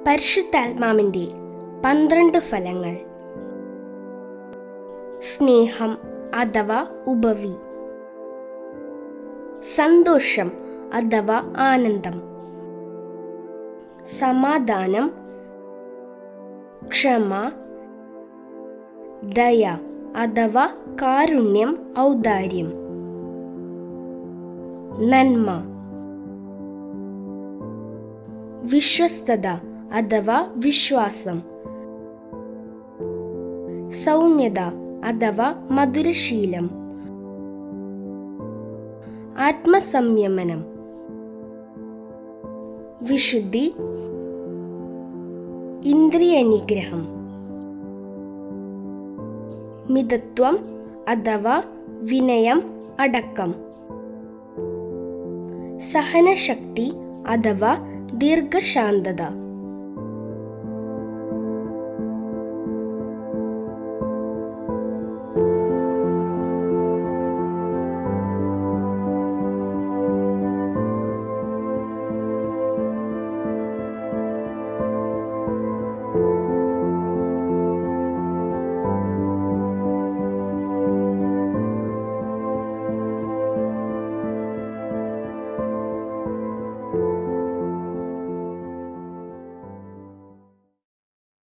പരിശുദ്ധാത്മാവിൻ്റെ പന്ത്രണ്ട് ഫലങ്ങൾ സ്നേഹം അഥവാ ഉപവി സന്തോഷം അഥവാ ആനന്ദം സമാധാനം ക്ഷമ ദയ അഥവാ കാരുണ്യം ഔദാര്യം നന്മ വിശ്വസ്തത അഥവാ വിശ്വാസം സൗമ്യത അഥവാ മധുരശീലം ആത്മസംയമനം വിശുദ്ധി ഇന്ദ്രിയ നിഗ്രഹം മിതത്വം അഥവാ വിനയം അടക്കം സഹനശക്തി അഥവാ ദീർഘശാന്തത